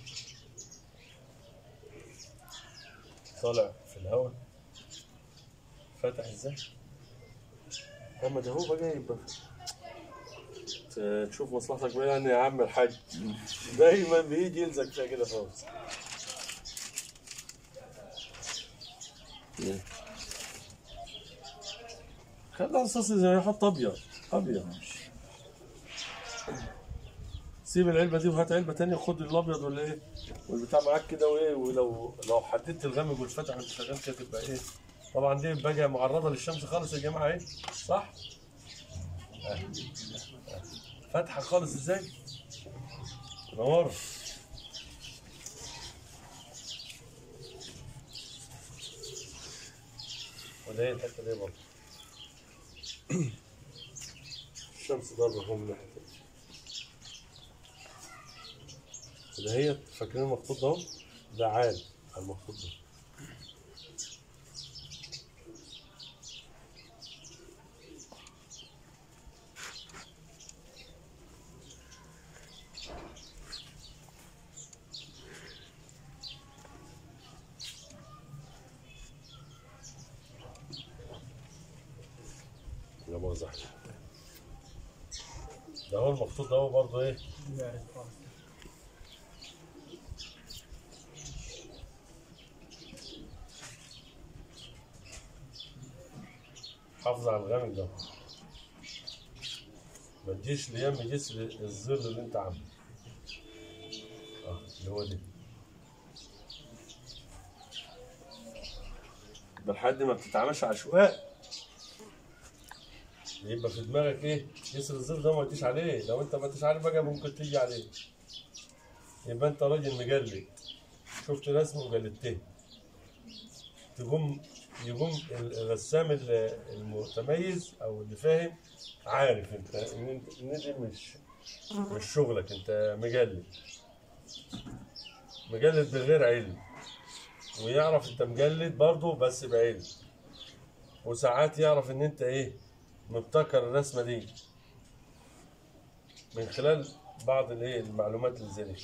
طالع في الهواء فاتح ازاي اما ده هو بقى يبقى ت- تشوف مصلحتك بقى يعني يا عم الحاج دايما بيجي يلزق فيها كده فوز خليها رصاصي زي ما يحط ابيض ابيض سيب العلبه دي وهات علبه تانية خد الابيض ولا ايه والبتاع معاك كده وايه ولو لو حددت الغامق والفتح وانت شغال كده تبقى ايه طبعا دي بقى معرضه للشمس خالص يا جماعه ايه صح؟ آه. آه. فاتحه خالص ازاي؟ منوره ولا هي الحته دي برضه الشمس ضربه هم من ناحيه ده هي فاكرين المخطوط ده اهو؟ ده عال على المخطوط ده لا مؤاخذة ده هو المخطوط ده هو برضه ايه حافظ على الغامق ده ما تجيش ليام جسر الظل اللي انت عامله اه اللي هو ده ده لحد ما بتتعاملش عشوائي يبقى في دماغك ايه جسر الظل ده ما تجيش عليه لو انت ما انتش عارف بقى ممكن تيجي عليه يبقى انت راجل مجلد شفت رسمه وجلدته تقوم يقوم الرسام ال- المتميز او اللي فاهم عارف انت ان انت ان دي مش مش شغلك انت مجلد مجلد بغير علم ويعرف انت مجلد برضه بس بعلم وساعات يعرف ان انت ايه مبتكر الرسمه دي من خلال بعض الايه المعلومات اللي زي دي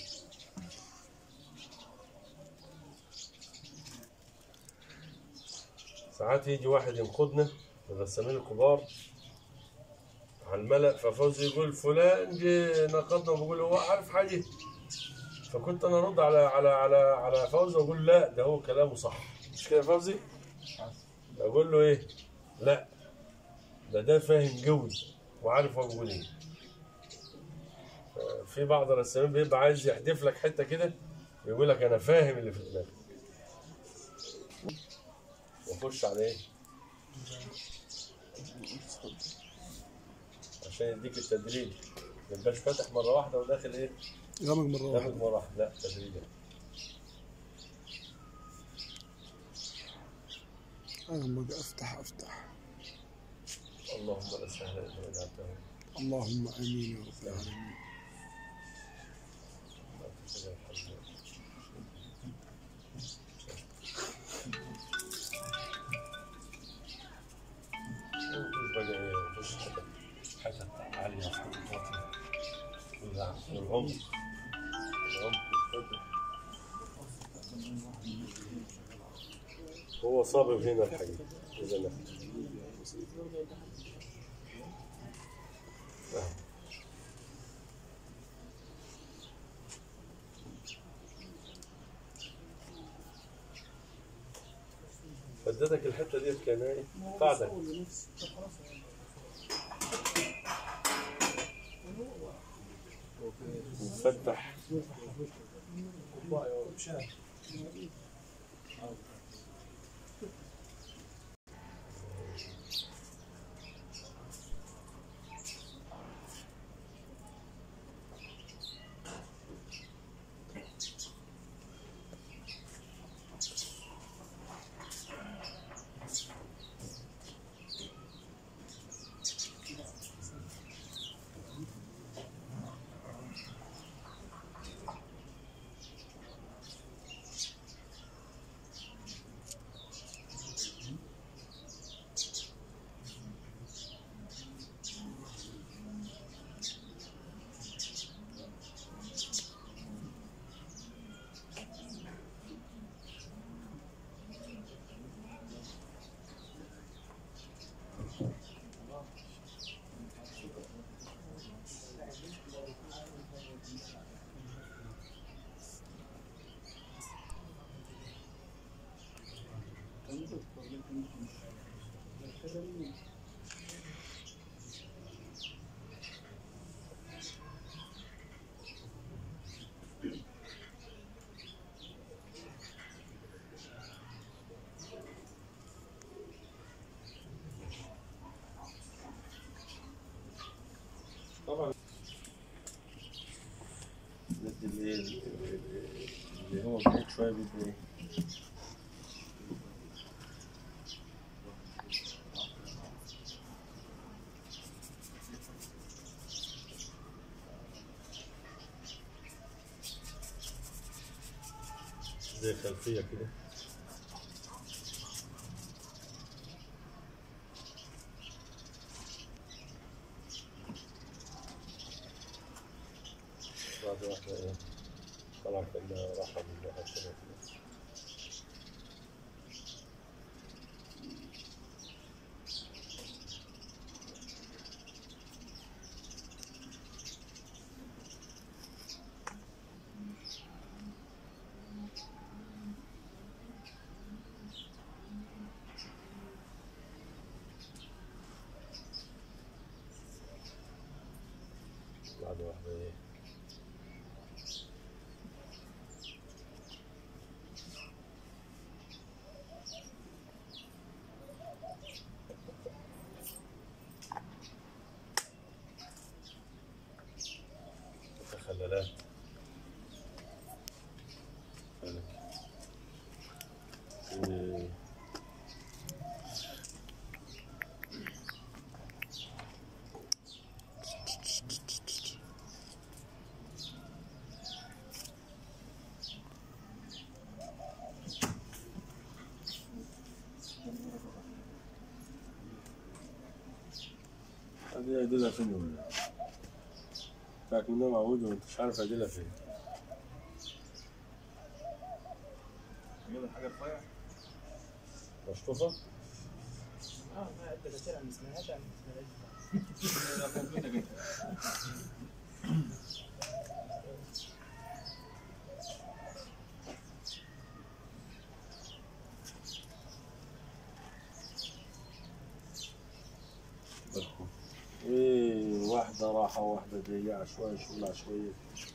ساعات يجي واحد ينقدنا من الرسامين الكبار على الملأ ففوزي يقول فلان جه نقدنا وبيقول هو عارف حاجة فكنت انا ارد على على على على فوزي واقول لا ده هو كلامه صح مش كده يا فوزي؟ اقول له ايه؟ لا ده ده فاهم قوي وعارف هو بيقول ايه في بعض الرسامين بيبقى عايز يحدف لك حته كده ويقول لك انا فاهم اللي في دماغك واخش على ايه؟ عشان يديك التدريج ما يبقاش فاتح مره واحده وداخل ايه؟ غمق مرة داخل واحدة مره واحده لا تدريجا أغمق أفتح أفتح اللهم لا سهل الا ما جعلته اللهم آمين يا رب العالمين سهلا الحمد لله. العمق العمق الفتح هو صابب هنا الحقيقة إذا نفت آه. فدتك الحتة ديت كان ايه؟ قاعدة وفتح طبعا ندي اللي اللي هو بعيد شوية بدي ايه زي خلفية كده بعد واحدة ايه طلع كأنها راحة من واحد كده بعد واحدة ايه متخللات فلك. إيه. هذه أدلة فين ولا لكن ده معود وانت مش عارف أدلة فين حاجه رفيع مشطوفة اه ما ادري كثير عن اسمها عن ايه واحدة راحة واحدة ضيقة شوية شوية شوية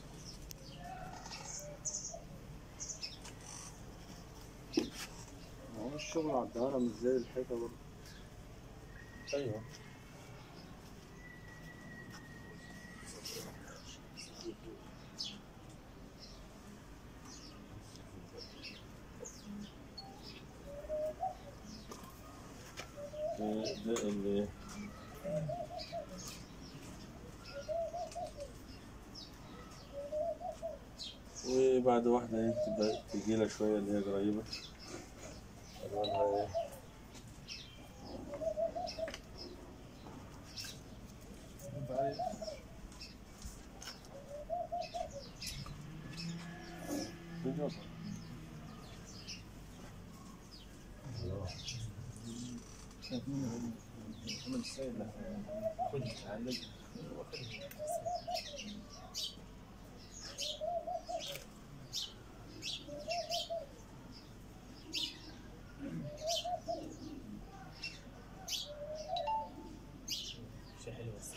هو الشغل على الدهارة مش زي الحيطة برضه ايوه ده ده اللي وبعد واحدة ايه تبقى تجيلة شوية اللي هي قريبة ألوانها ايه شيء حلو بس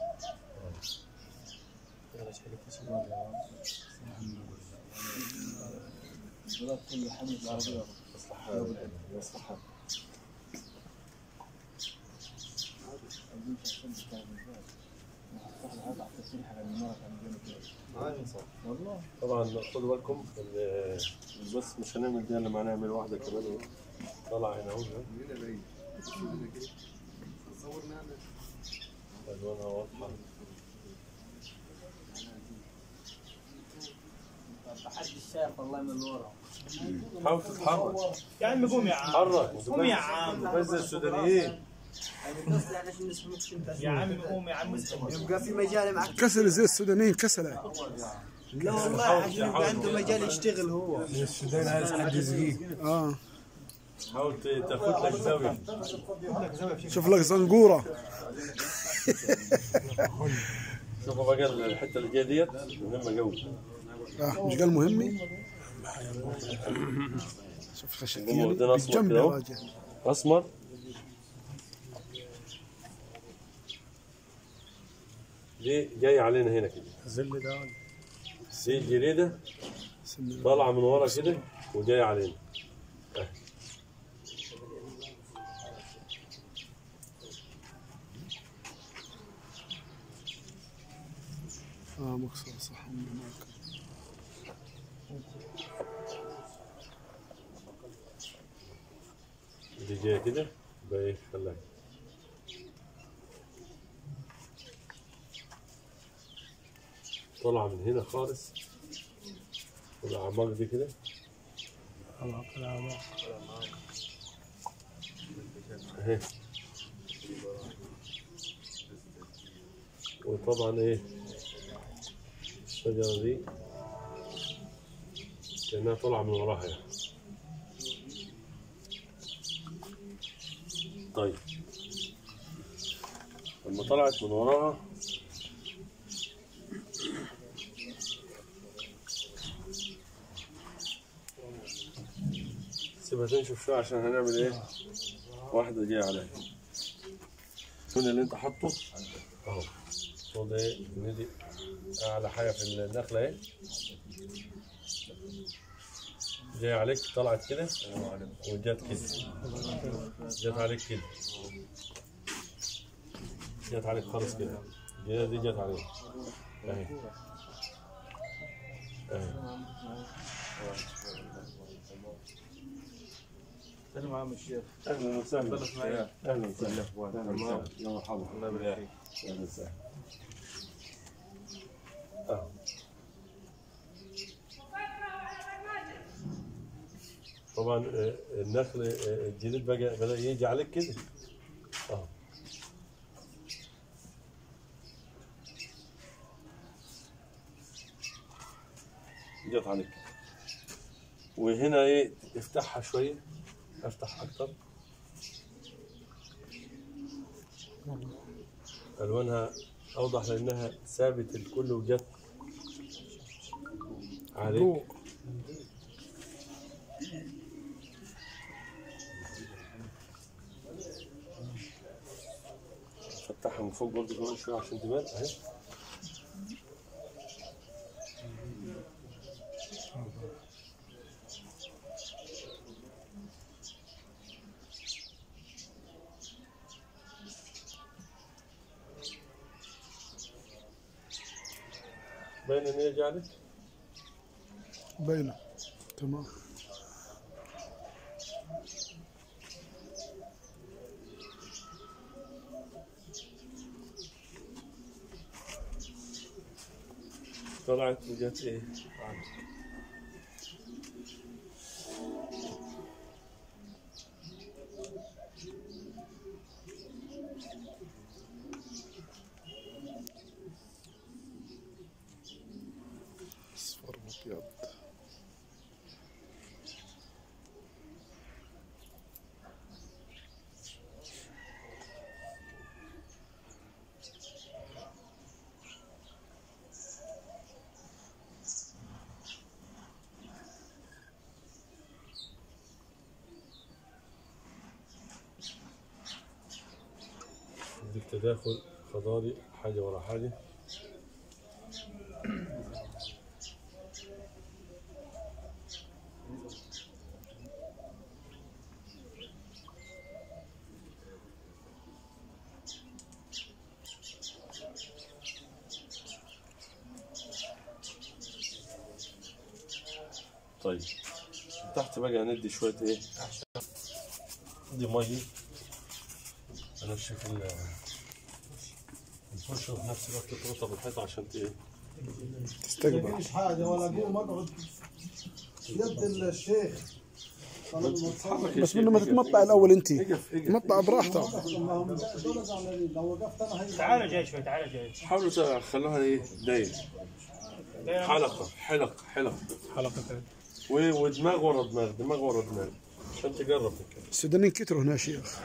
يلا شيء حلو كل البلاد كله حمد العربية مصلحة والله طبعا خدوا بالكم ال- بس مش هنعمل دي لما نعمل واحده كمان إيه. طلع هنا اهو الوانها واضحه محدش شاف والله من ورا حاول تتحرك يا عم قوم يا عم تحرك قوم يا عم بس السودانيين قصدي علشان نسمعكش انت يا عم قوم يا عم اسكت. يبقى في مجال معك كسل زي السودانيين كسله لا والله عشان يبقى عنده مجال يشتغل هو السودان عايز حد يزقيق اه حاول ت- تاخد لك زاويه شوف لك زنقوره شوفوا بقى الحته اللي جايه ديت مهمه قوي اه مش قال مهمي شوف خشتين ودنا أصفر بالجنب كده يا أهو. راجل اسمر دي جاي علينا هنا كده الظل ده دي الجريده سن- طالعه من ورا كده وجايه علينا اه مكسور صح معك. دي جايه كده يبقى ايه خلاها طالعه من هنا خالص والاعماق دي كده الله كلامه اهي وطبعا ايه الشجرة دي كأنها طالعة من وراها يعني طيب لما طلعت من وراها سيبها تنشف شوية عشان هنعمل ايه واحدة جاية عليها هنا اللي انت حاطه اهو خد ايه ندي اعلى حاجة في النخلة اهي جاي عليك طلعت كده وجات كده جات عليك كده جات عليك خالص كده دي دي جات عليك اهي اهي سلام عم الشيخ اهلا وسهلا اهلا وسهلا تمام يا مرحبا الله يبارك فيك اهلا وسهلا اهو طبعا آه، النخل آه، الجليد بقى بدا يجي عليك كده اهو جت عليك وهنا ايه افتحها شويه افتح اكتر الوانها اوضح لانها ثابت الكل وجت عليك ضوء فتحها من فوق برضه كمان شويه عشان تبان اهي باين ان هي جعلت باينه تمام طلعت وجت ايه اصفر وابيض تداخل حضاري حاجة ورا حاجة طيب تحت بقى هندي شوية ايه دي مية على الشكل الفرشة وفي نفس الوقت ترطب الحيطة عشان ت- ايه تستقبل مفيش حاجة ولا قوم اقعد يد الشيخ تحرك يا بس شيخ، منه ما اقف، تتمطع الاول انت اقف اقف مطع براحتك اللهم دول زعلانين لو وقفت انا هي تعال جاي شوي تعال جاي حاولوا تخلوها ايه داير حلقة حلق حلق حلقتين و- ودماغ ورا دماغ دماغ ورا دماغ عشان تقرب كده السودانيين كتروا هنا يا شيخ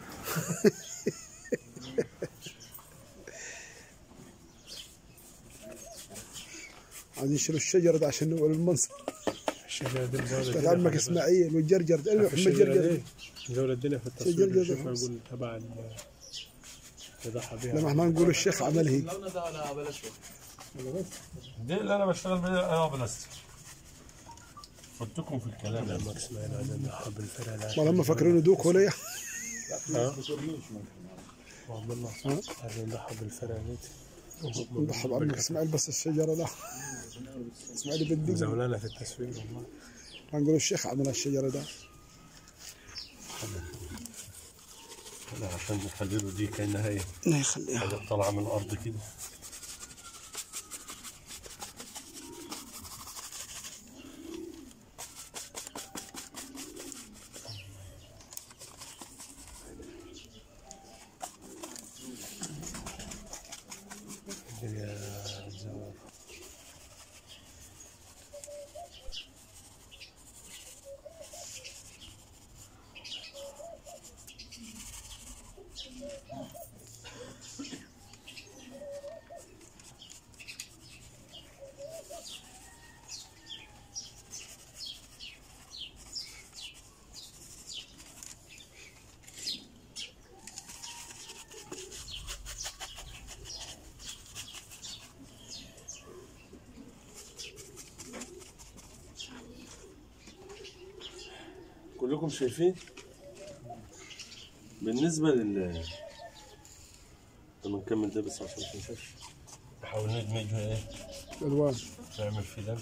عايزين يشيلوا الشجرة ده عشان نقول المنصب الشجرة دي مزولة بتاعت الدنيا عمك خلي اسماعيل والجرجر ده بالك. ايوه محمد الشجرة جرجر دي مزولة الدنيا في التصوير شجرة شوف ده. نقول تبع ال- يضحى لما بيها احنا نقول الشيخ عمل هيك لو ده انا بلاش دي اللي انا بشتغل بيها اه بلاستيك فدتكم في الكلام يعني. لما اسماعيل عايز يضحى بالفرع ما لما فاكرين دوك ولا إيه؟ عبد الله ها؟ عايز يضحى بالفرع دي نضحى بعمك اسماعيل بس الشجرة لا اسماعيل بدي مزولانة في التصوير والله نقول الشيخ عمل الشجرة ده لا عشان نخلي له دي كانها ايه الله يخليها حاجه طالعه من الارض كده الدنيا زوال كلكم شايفين بالنسبة لل لما نكمل ده بس عشان ما تنساش نحاول ندمجه ايه الوان نعمل فيه دمج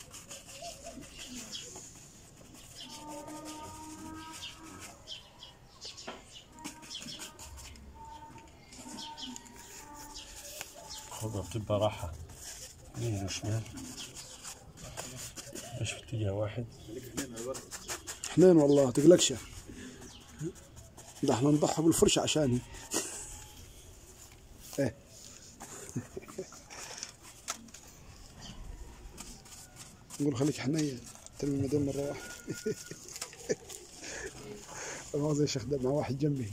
خضرة بتبقى راحة يمين وشمال مش في اتجاه واحد حنين والله تقلقش ده احنا نضحى بالفرشة عشاني ايه نقول خليك حنين ترمي مدين مرة واحدة ما زي شيخ ده مع واحد جنبي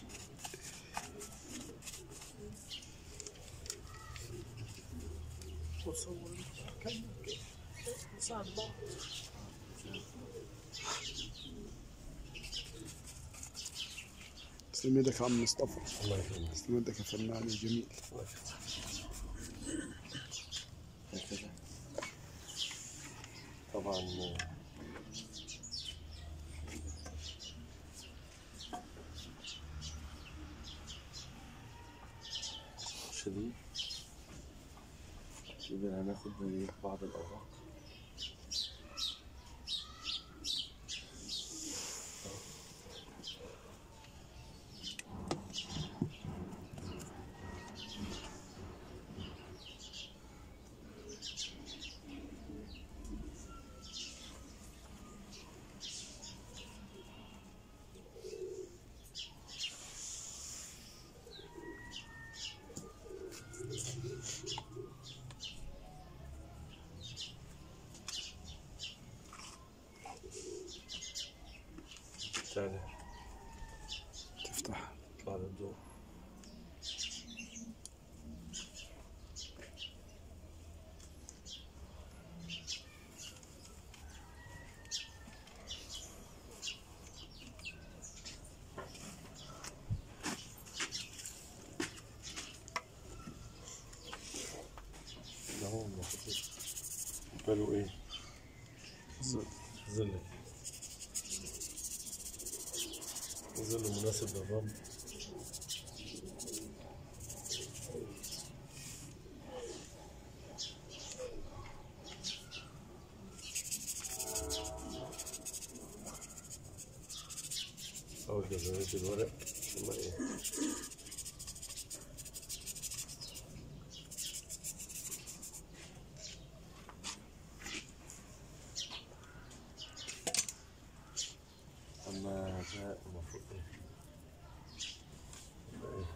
تسلم يدك يا عم مصطفى الله يكرمك تسلم يدك يا فنان الجميل طبعا آه، شديد يبقى هناخد من بعض الأوراق قالوا ايه؟ ظل ظل ظل مناسب للرب أول جزء الورق ثم إيه؟ أما ده المفروض إيه؟ يبقى إيه؟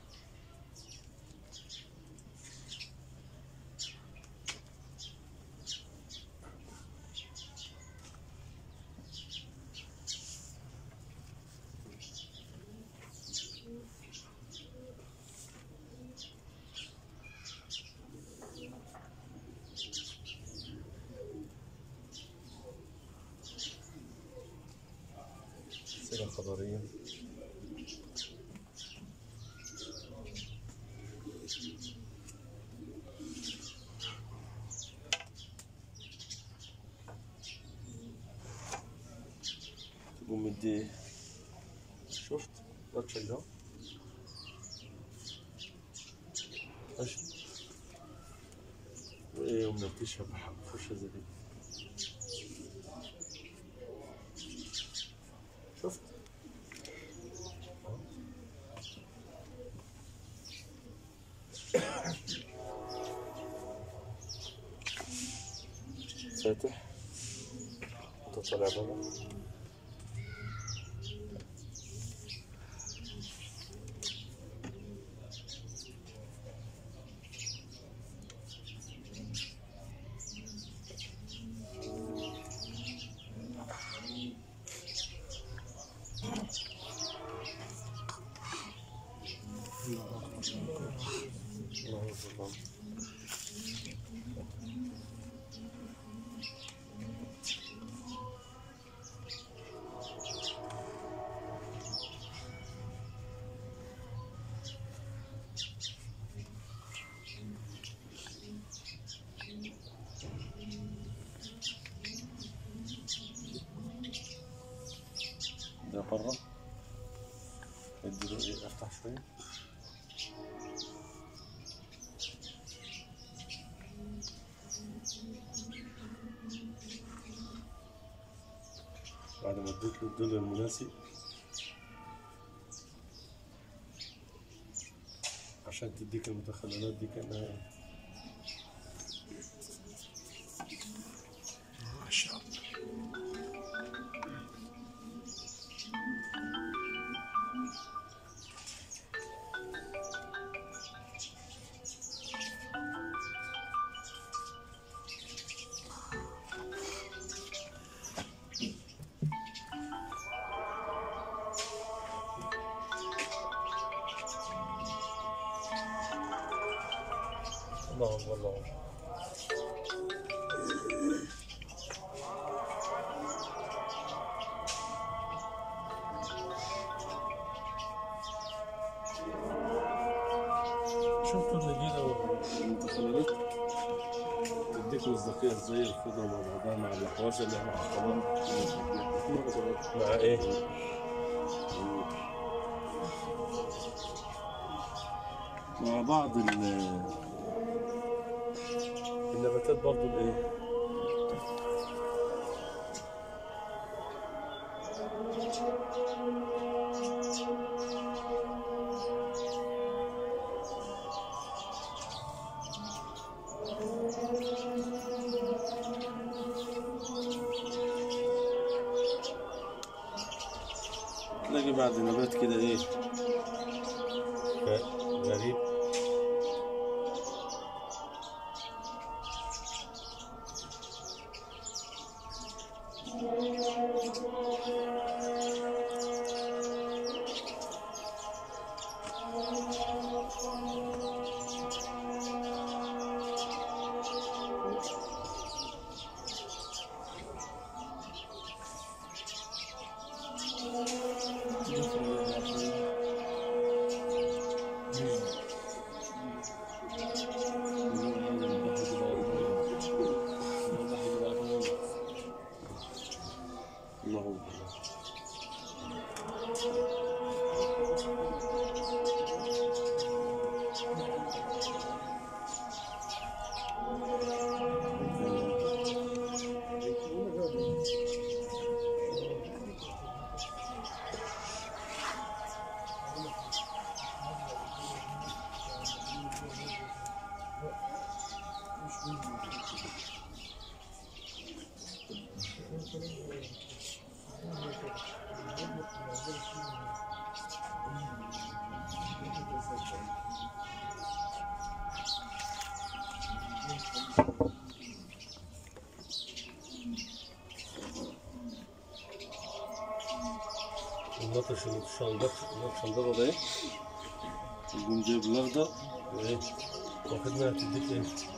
سيرة خضرية تقوم مدي شفت لا تشجع ماشي وايه ومنتشها بحق فرشة زي دي شفت فاتح انت طالع بابا الله أكبر. ده بره اديله ايه افتح شويه بعد ما اديت له الظل المناسب عشان تديك المتخللات دي كانها ايه ما شاء الله الله أكبر الله أكبر. شفتوا النجيلة والمتخللات تديك مصداقية ازاي الخضرة مع بعضها مع الأحواز اللي احنا حطيناها مع ايه؟ مع بعض ال النباتات برضو الايه؟ تلاقي بعد نبات كده ايه ف- غريب اللطش اللي الشنطة الشنطة ده يقوم جايب الأخضر وإيه واخدنا تديك إيه